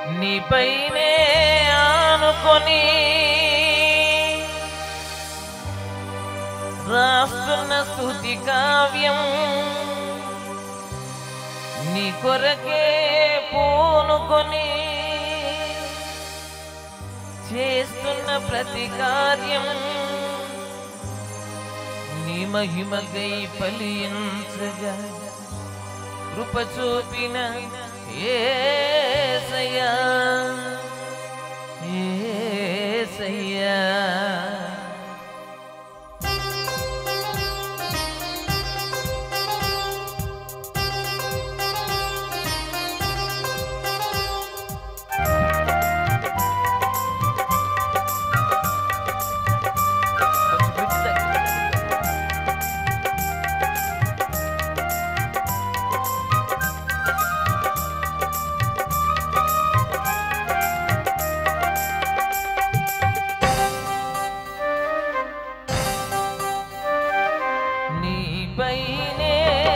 నీపైనే ఆనుకొని రాస్తున్న స్థుతి కావ్యం నీ కొరకే పూనుకొని చేస్తున్న ప్రతి కార్యం నీ మహిమకై ఫలించగా కృప చూపిన ఏసయ్యా ఏసయ్యా కొంచెం బిట్టు తగ్గి. నీపైనే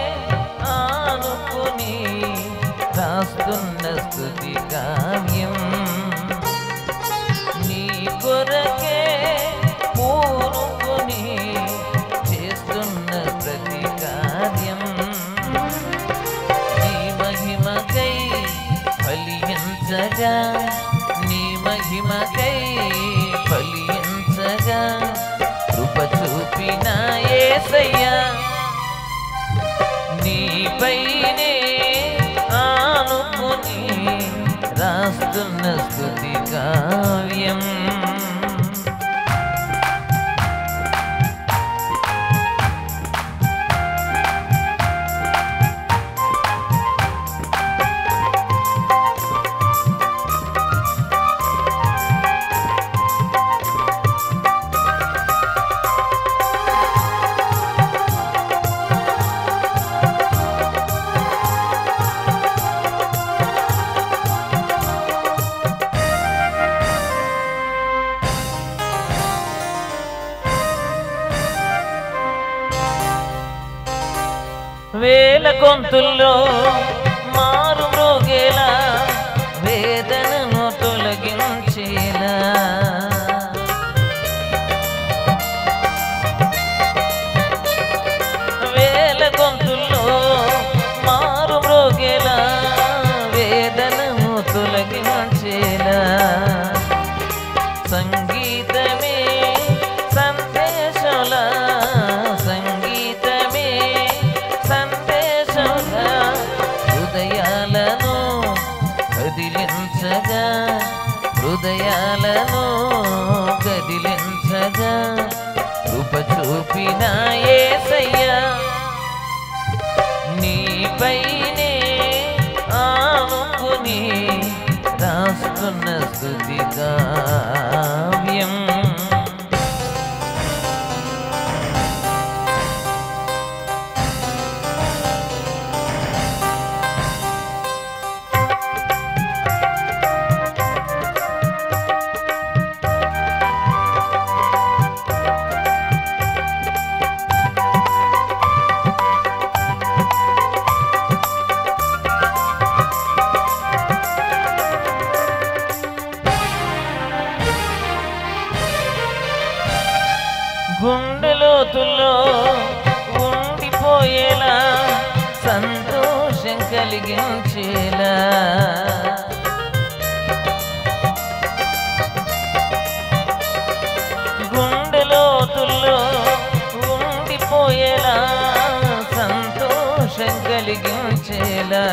ఆనుకుని రాస్తున్న స్థుతి కావ్యం నీ కొరకే పూనుకుని చేస్తున్న ప్రతి కార్యం నీ మహిమకై ఫలించగా నీ మహిమకై ఫలించగా కృప చూపిన ఏసయ్యా నీపైనే ఆనుకుని రాస్తున్న స్థుతి కావ్యం వేల గొంతుల్లో మారు మ్రోగేలా వేదనను తొలగించేలా వేల గొంతుల్లో మారు మ్రోగేలా వేదనను తొలగించేలా సంగీతమే సందేశంల సంగీతమే సందేశంల హృదయాలను కదిలించగా హృదయాలను కదిలించగా కృప చూపిన ఏసయ్యా నీపైనే ఆనుకుని రాస్తున్న స్థుతి కావ్యం గుండెలోతుల్లో ఉండిపోయేలా సంతోషం కలిగించేలా గుండెలోతుల్లో ఉండిపోయేలా సంతోషం కలిగించేలా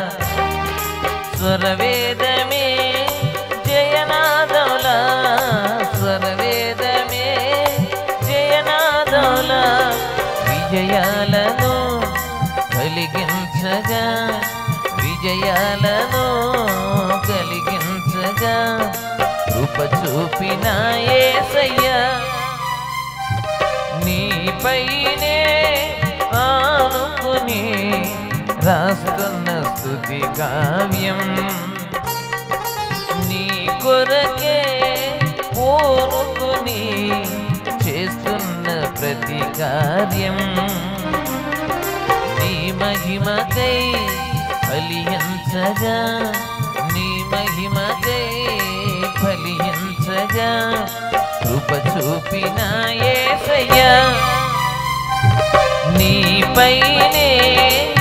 స్వరవేదమే జయనాదౌల స్వరవేదమే జయనాదౌల విజయాలను కలిగించగా విజయాలను కలిగించగా కృప చూపిన ఏసయ్యా నీపైనే ఆనుకుని రాస్తున్న స్థుతి కావ్యం నీ కొరకే పూనుకుని చేస్తున్న ప్రతి కార్యం నీ మహిమకై ఫలించగా నీ మహిమ కృప చూపిన ఏసయ్యా నీపైనే